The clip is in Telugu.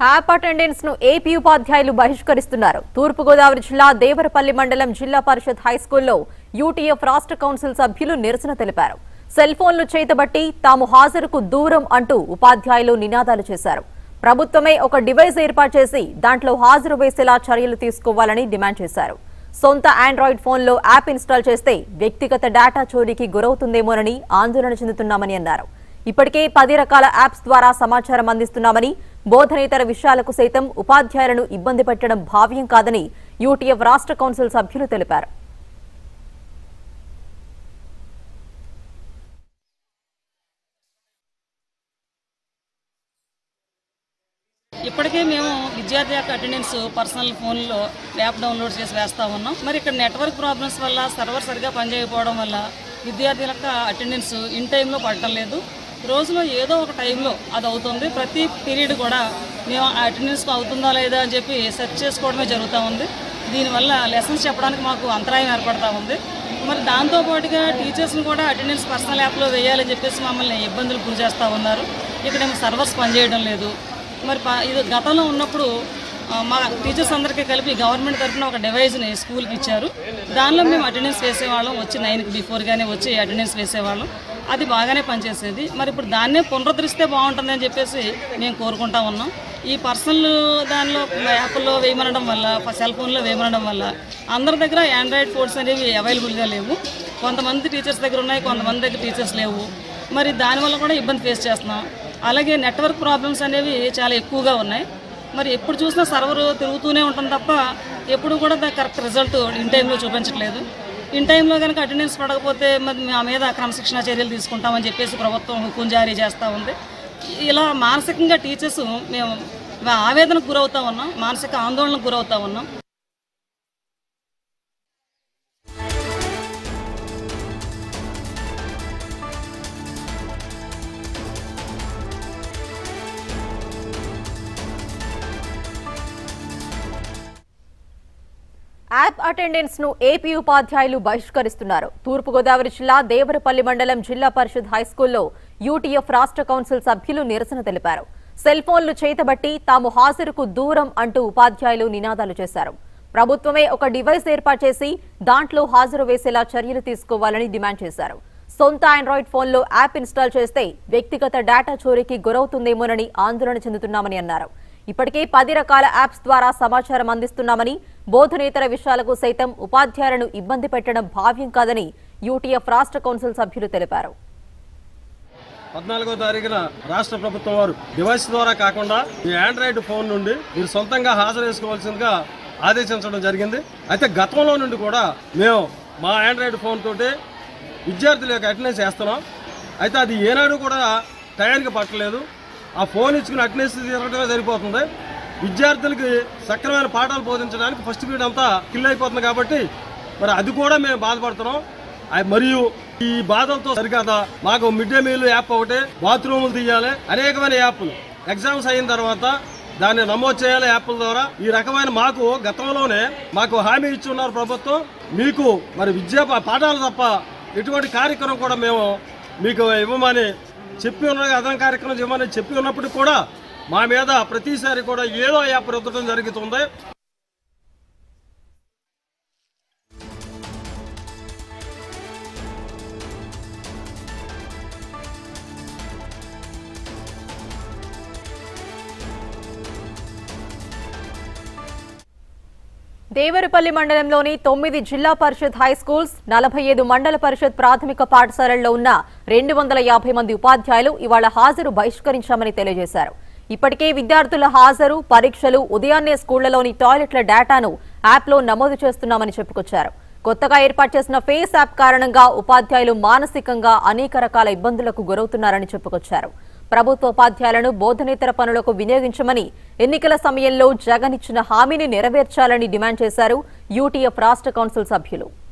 యాప్ అటెండెన్స్ ను ఏపీ ఉపాధ్యాయులు బహిష్కరిస్తున్నారు తూర్పుగోదావరి జిల్లా దేవరపల్లి మండలం జిల్లా పరిషత్ హైస్కూల్లో యూటీఎఫ్ రాష్ట్ర కౌన్సిల్ సభ్యులు నిరసన తెలిపారు సెల్ ఫోన్లు చేతబట్టి తాము హాజరుకు దూరం అంటూ ఉపాధ్యాయులు నినాదాలు చేశారు ప్రభుత్వమే ఒక డివైస్ ఏర్పాటు చేసి దాంట్లో హాజరు వేసేలా చర్యలు తీసుకోవాలని డిమాండ్ చేశారు సొంత ఆండ్రాయిడ్ ఫోన్లో యాప్ ఇన్స్టాల్ చేస్తే వ్యక్తిగత డేటా చోరీకి గురవుతుందేమోనని ఆందోళన చెందుతున్నామని అన్నారు ఇప్పటికే పది రకాల యాప్స్ ద్వారా సమాచారం అందిస్తున్నామని బోధనేతర విషయాలకు సైతం ఉపాధ్యాయులను ఇబ్బంది పెట్టడం భావ్యం కాదని యూటీఎఫ్ రాష్ట్ర కౌన్సిల్ సభ్యులు తెలిపారు ఇప్పటికే మేము విద్యార్థి యొక్క అటెండెన్స్ పర్సనల్ ఫోన్లో యాప్ డౌన్లోడ్ చేసి వేస్తూ ఉన్నాం మరి ఇక్కడ నెట్వర్క్ ప్రాబ్లమ్స్ వల్ల సర్వర్ సరిగా పనిచేయకపోవడం వల్ల విద్యార్థుల యొక్క అటెండెన్స్ ఇన్ టైంలో పడటం లేదు రోజులో ఏదో ఒక టైంలో అది అవుతుంది ప్రతి పీరియడ్ కూడా మేము ఆ అటెండెన్స్ అవుతుందా లేదా అని చెప్పి సెర్చ్ చేసుకోవడమే జరుగుతూ ఉంది దీనివల్ల లెసన్స్ చెప్పడానికి మాకు అంతరాయం ఏర్పడతా ఉంది మరి దాంతోపాటుగా టీచర్స్ని కూడా అటెండెన్స్ పర్సనల్ యాప్లో వేయాలని చెప్పేసి మమ్మల్ని ఇబ్బందులు గురి చేస్తూ ఉన్నారు ఇక్కడేమో సర్వర్స్ పనిచేయడం లేదు మరి ప- ఇది గతంలో ఉన్నప్పుడు ఆ, మా టీచర్స్ అందరికీ కలిపి గవర్నమెంట్ తరఫున ఒక డివైజ్ని స్కూల్కి ఇచ్చారు దానిలో మేము అటెండెన్స్ వేసేవాళ్ళం వచ్చి నైన్కి బిఫోర్గానే వచ్చి అటెండెన్స్ వేసేవాళ్ళం అది బాగానే పనిచేసేది మరి ఇప్పుడు దాన్నే పునరుద్ధరిస్తే బాగుంటుందని చెప్పేసి మేము కోరుకుంటా ఉన్నాం ఈ పర్సనల్ దానిలో యాప్లో వేయమనడం వల్ల సెల్ ఫోన్లో వేయమనడం వల్ల అందరి దగ్గర ఆండ్రాయిడ్ ఫోన్స్ అనేవి అవైలబుల్గా లేవు కొంతమంది టీచర్స్ దగ్గర ఉన్నాయి కొంతమంది దగ్గర టీచర్స్ లేవు మరి దానివల్ల కూడా ఇబ్బంది ఫేస్ చేస్తున్నాం అలాగే నెట్వర్క్ ప్రాబ్లమ్స్ అనేవి చాలా ఎక్కువగా ఉన్నాయి మరి ఎప్పుడు చూసినా సర్వర్ తిరుగుతూనే ఉంటుంది తప్ప ఎప్పుడు కూడా దాని కరెక్ట్ రిజల్ట్ ఇన్ టైంలో చూపించట్లేదు ఇన్ టైంలో కనుక అటెండెన్స్ పడకపోతే మరి మా మీద క్రమశిక్షణ చర్యలు తీసుకుంటామని చెప్పేసి ప్రభుత్వం హుకుం జారీ చేస్తూ ఉంది ఇలా మానసికంగా టీచర్స్ మేము ఆవేదనకు గురవుతా ఉన్నాం మానసిక ఆందోళనకు గురవుతా ఉన్నాం యాప్ అటెండెన్స్ ను ఏపీ ఉపాధ్యాయులు బహిష్కరిస్తున్నారు తూర్పుగోదావరి జిల్లా దేవరపల్లి మండలం జిల్లా పరిషత్ హైస్కూల్లో యూటీఎఫ్ రాష్ట్ర కౌన్సిల్ సభ్యులు నిరసన తెలిపారు సెల్ ఫోన్లు చేతబట్టి తాము హాజరుకు దూరం అంటూ ఉపాధ్యాయులు నినాదాలు చేశారు ప్రభుత్వమే ఒక డివైస్ ఏర్పాటు చేసి దాంట్లో హాజరు వేసేలా చర్యలు తీసుకోవాలని డిమాండ్ చేశారు సొంత ఆండ్రాయిడ్ ఫోన్లో యాప్ ఇన్స్టాల్ చేస్తే వ్యక్తిగత డేటా చోరీకి గురవుతుందేమోనని ఆందోళన చెందుతున్నామని అన్నారు ఇప్పటికే పది రకాల యాప్స్ ద్వారా సమాచారం అందిస్తున్నామని బోధనేతర విషయాలకు సైతం ఉపాధ్యాయులను ఇబ్బంది పెట్టడం భావ్యం కాదని యూటీఎఫ్ రాష్ట్ర కౌన్సిల్ సభ్యులు తెలిపారు పద్నాలుగో తారీఖున రాష్ట్ర ప్రభుత్వం వారు డివైస్ ద్వారా కాకుండా ఈ ఆండ్రాయిడ్ ఫోన్ నుండి మీరు సొంతంగా హాజరు చేసుకోవాల్సిందిగా ఆదేశించడం జరిగింది అయితే గతంలో నుండి కూడా మేము మా ఆండ్రాయిడ్ ఫోన్ తోటి విద్యార్థుల యొక్క అటెండెన్స్ వేస్తున్నాం అయితే అది ఏనాడు కూడా టయానికి పట్టలేదు ఆ ఫోన్ ఇచ్చుకుని అటెండెన్స్ తీసుకోవడమే సరిపోతుంది విద్యార్థులకి సక్రమైన పాఠాలు బోధించడానికి ఫస్ట్ పీరియడ్ అంతా కిల్ అయిపోతుంది కాబట్టి మరి అది కూడా మేము బాధపడుతున్నాం అయ్ మరియు ఈ బాధలతో సరికాదా మాకు మిడ్ డే మీల్ యాప్ ఒకటి బాత్రూములు తీయాలి అనేకమైన యాప్లు ఎగ్జామ్స్ అయిన తర్వాత దాన్ని నమోదు చేయాలి యాప్ల ద్వారా ఈ రకమైన మాకు గతంలోనే మాకు హామీ ఇచ్చి ఉన్నారు ప్రభుత్వం మీకు మరి విద్యా పా- పాఠాలు తప్ప ఎటువంటి కార్యక్రమం కూడా మేము మీకు ఇవ్వమని చెప్పి ఉన్న అదనం కార్యక్రమం ఇవ్వమని చెప్పి ఉన్నప్పటికీ కూడా మా మీద ప్రతిసారి కూడా ఏదో యాప్ రుద్దడం జరుగుతుంది దేవరపల్లి మండలంలోని తొమ్మిది జిల్లా పరిషత్ హై స్కూల్స్ నలభై ఐదు మండల పరిషత్ ప్రాథమిక పాఠశాలల్లో ఉన్న రెండు వందల యాభై మంది ఉపాధ్యాయులు ఇవాళ హాజరు బహిష్కరించామని తెలియజేశారు ఇప్పటికే విద్యార్థుల హాజరు పరీక్షలు ఉదయాన్నే స్కూళ్లలోని టాయిలెట్ల డేటాను యాప్లో నమోదు చేస్తున్నామని చెప్పుకొచ్చారు కొత్తగా ఏర్పాటు చేసిన ఫేస్ యాప్ కారణంగా ఉపాధ్యాయులు మానసికంగా అనేక రకాల ఇబ్బందులకు గురవుతున్నారని చెప్పుకొచ్చారు ప్రభుత్వ ఉపాధ్యాయులను బోధనేతర పనులకు వినియోగించమని ఎన్నికల సమయంలో జగన్ ఇచ్చిన హామీని నెరవేర్చాలని డిమాండ్ చేశారు యూటీఎఫ్ రాష్ట్ర కౌన్సిల్ సభ్యులు